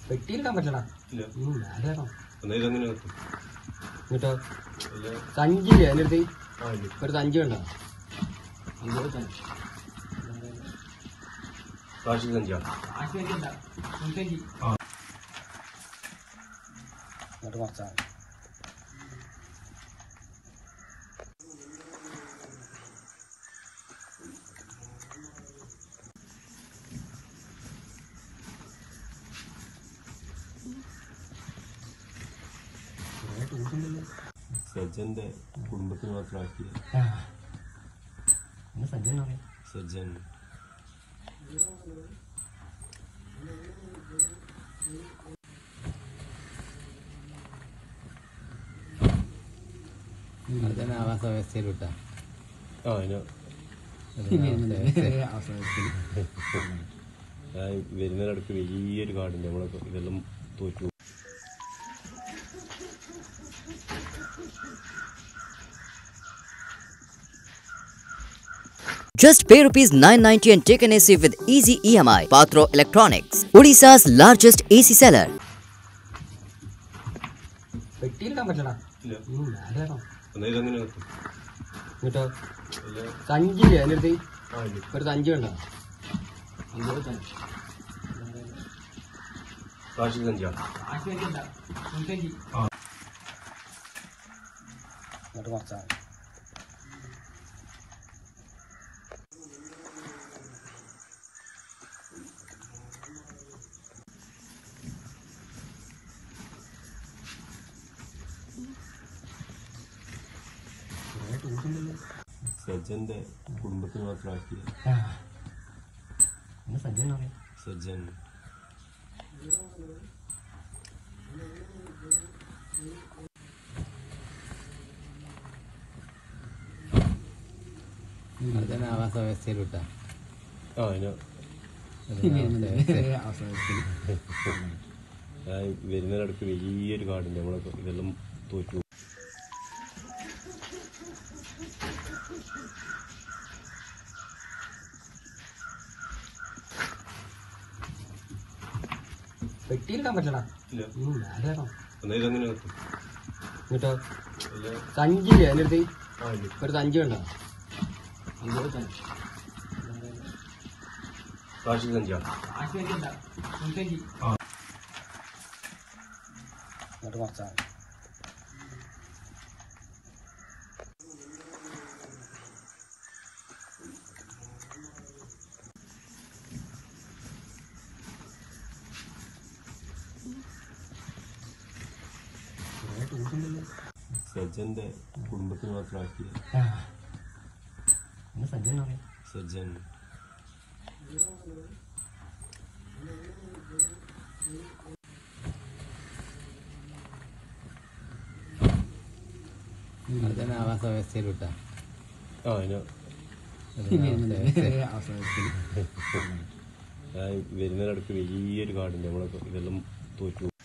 പെട്ടിയിലിടാൻ പറ്റടാ ഇല്ല ആരാണോ എന്നാലും അങ്ങനെ വെക്കും എന്നിട്ടോ അല്ല സഞ്ചില്ലേ എൻ്റെ അടുത്ത് ആ ഇല്ല ഒരു സഞ്ചി ഉണ്ടോ കാശി സഞ്ചാ എന്നിട്ട് കുറച്ചാ സജ്ജന്റെ കുടുംബത്തിന് മാത്രമാക്കിയ സഞ്ചി എന്ന് പറയാം സജ്ജൻ അതിന് ആവാസ വ്യവസ്ഥയിലിട്ട ആ അതിന് ഞാൻ വരുന്നതിനടുക്ക് വലിയൊരു കാടുണ്ട് നമ്മളൊക്കെ ഇതെല്ലാം തോറ്റു Just pay rupees 990 and take an AC with easy EMI. Patro Electronics, Odisha's largest AC seller. പെട്ടിയിലിടാൻ പറ്റടാ ഇല്ല ആരാണോ എന്നാലും അങ്ങനെ വെക്കും എന്നിട്ടോ അല്ല സഞ്ചില്ലേ എൻ്റെ അടുത്ത് ആ ഇല്ല ഒരു സഞ്ചി ഉണ്ടോ കാശി സഞ്ചാ എന്നിട്ട് കുറച്ചാ സജ്ജന്റെ കുടുംബത്തിന് മാത്രമാക്കിയ സഞ്ചി എന്ന് പറയാം സജ്ജൻ അതിന് ആവാസ വ്യവസ്ഥയിലിട്ട ആ അതിന് ഞാൻ വരുന്നതിനടുക്ക് വലിയൊരു കാടുണ്ട് നമ്മളൊക്കെ ഇതെല്ലാം തോറ്റു പെട്ടിയിലിടാൻ പറ്റടാ ഇല്ല ആരാണോ എന്നാലും അങ്ങനെ വെക്കും എന്നിട്ടോ അല്ല സഞ്ചില്ലേ എൻ്റെ അടുത്ത് ആ ഇല്ല ഒരു സഞ്ചി ഉണ്ടോ കാശി സഞ്ചാ എന്നിട്ട് കുറച്ചാ സജ്ജന്റെ കുടുംബത്തിന് മാത്രമാക്കിയ സഞ്ചി എന്ന് പറയാം സജ്ജൻ അതിന് ആവാസ വ്യവസ്ഥയിലിട്ട ആ അതിന് ഞാൻ വരുന്നതിനടുക്ക് വലിയൊരു കാടുണ്ട് നമ്മളൊക്കെ ഇതെല്ലാം തോറ്റു